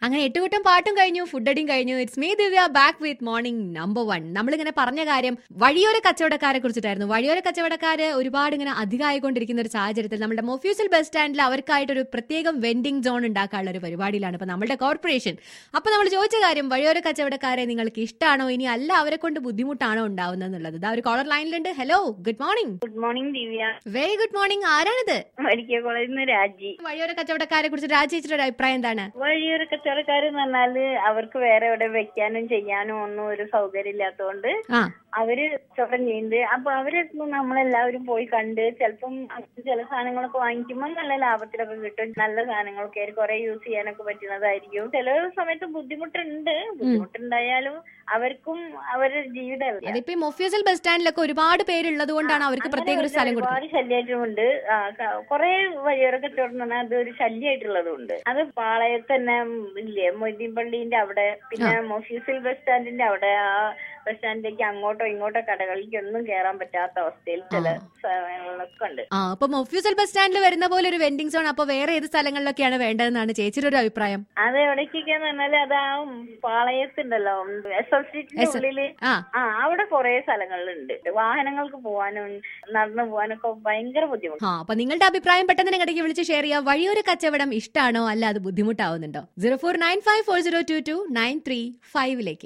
അങ്ങനെ എട്ടുകൂട്ടം പാട്ടും കഴിഞ്ഞു ഫുഡ് അടിയും കഴിഞ്ഞു it's me Divya back with morning number one നമ്മളിങ്ങനെ പറഞ്ഞ കാര്യം വഴിയോര കച്ചവടക്കാരെ കുറിച്ചിട്ടായിരുന്നു വഴിയോര കച്ചവടക്കാര് ഒരുപാട് ഇങ്ങനെ അധികമായിക്കൊണ്ടിരിക്കുന്ന ഒരു സാഹചര്യത്തിൽ നമ്മുടെ മൊഫ്യൂസൽ ബസ് സ്റ്റാൻഡിൽ അവർക്കായിട്ട് ഒരു പ്രത്യേകം വെൻഡിംഗ് സോൺ ഉണ്ടാക്കാനുള്ള ഒരു പരിപാടിയിലാണ് ഇപ്പൊ നമ്മുടെ കോർപ്പറേഷൻ അപ്പൊ നമ്മൾ ചോദിച്ച കാര്യം വഴിയോര കച്ചവടക്കാരെ നിങ്ങൾക്ക് ഇഷ്ടമാണോ ഇനി അല്ല അവരെ കൊണ്ട് ബുദ്ധിമുട്ടാണോ ഉണ്ടാവുന്നത് എന്നുള്ളത് ഇതാ ഒരു കോളർ ലൈനിലുണ്ട് hello good morning good morning Divya very good morning ആരാണിത് മെഡിക്കൽ കോളേജിൽ നിന്ന് രാജി വഴിയോര കച്ചവടക്കാരെ കുറിച്ച് രാജേച്ചിയുടെ ഒരു അഭിപ്രായം എന്താണ് വഴിയൊരു കച്ചവടക്കാര് എന്ന് പറഞ്ഞാല് അവർക്ക് വേറെ എവിടെ വെക്കാനും ചെയ്യാനും ഒന്നും ഒരു സൗകര്യം ഇല്ലാത്തതുകൊണ്ട് ആ അവര് കച്ചവടം ചെയ്യുന്നുണ്ട് അപ്പൊ അവരെ നമ്മളെല്ലാവരും പോയി കണ്ട് ചിലപ്പം ചില സാധനങ്ങളൊക്കെ വാങ്ങിക്കുമ്പോൾ നല്ല ലാഭത്തിലൊക്കെ കിട്ടും നല്ല സാധനങ്ങളൊക്കെ ആയിരിക്കും കുറെ യൂസ് ചെയ്യാനൊക്കെ പറ്റുന്നതായിരിക്കും ചില സമയത്ത് ബുദ്ധിമുട്ടുണ്ട് ബുദ്ധിമുട്ടുണ്ടായാലും അവർക്കും അവരുടെ ജീവിതമല്ലേ അതിപ്പോ ഈ മൊഫ്യൂസൽ ബസ് സ്റ്റാൻഡിലൊക്കെ ഒരുപാട് പേരുള്ളത് കൊണ്ടാണ് അവർക്ക് പ്രത്യേക ഒരു സ്ഥലം കൊടുക്കുന്നത് ഒരുപാട് ശല്യമായിട്ടുമുണ്ട് കുറെ വഴിയോര കച്ചവടം എന്ന് പറഞ്ഞാൽ അത് ഒരു ശല്യമായിട്ടുള്ളതുണ്ട് അത് പാളയത്ത് തന്നെ ഇല്ലേ മൊയ്തീൻ പള്ളീന്റെ അവിടെ പിന്നെ മൊഫ്യൂസിൽ ബസ് സ്റ്റാൻഡിന്റെ അവിടെ ആ ബസ് സ്റ്റാൻഡിലേക്ക് അങ്ങോട്ടോ ഇങ്ങോട്ടോ കടകളിലേക്ക് ഒന്നും കയറാൻ പറ്റാത്ത അവസ്ഥയിൽ ചില സ്ഥലങ്ങളൊക്കെ ഉണ്ട് ആ അപ്പൊ മൊഫ്യൂസൽ ബസ് സ്റ്റാൻഡിൽ വരുന്ന പോലെ ഒരു വെൻഡിംഗ് സോൺ അപ്പൊ വേറെ ഏത് സ്ഥലങ്ങളിലൊക്കെയാണ് വേണ്ടതെന്നാണ് ചേച്ചിയുടെ ഒരു അഭിപ്രായം അത് എവിടേക്കൊക്കെയാന്ന് പറഞ്ഞാല് അത് ആ പാളയത്തുണ്ടല്ലോ എസ് എൽ സിന്റെ ഉള്ളില് ആ ആ അവിടെ കുറെ സ്ഥലങ്ങളുണ്ട് വാഹനങ്ങൾക്ക് പോവാനും നടന്നു പോവാനൊക്കെ ഭയങ്കര ബുദ്ധിമുട്ട് ആ അപ്പൊ നിങ്ങളുടെ അഭിപ്രായം പെട്ടെന്ന് നിങ്ങളുടെ വിളിച്ച് ഷെയർ ചെയ്യാം വഴിയൊരു കച്ചവടം ഇഷ്ടമാണോ അല്ല അത് ബുദ്ധിമുട്ടാവുന്നുണ്ടോ zero four nine five four zero two two nine three ഫൈവിലേക്ക്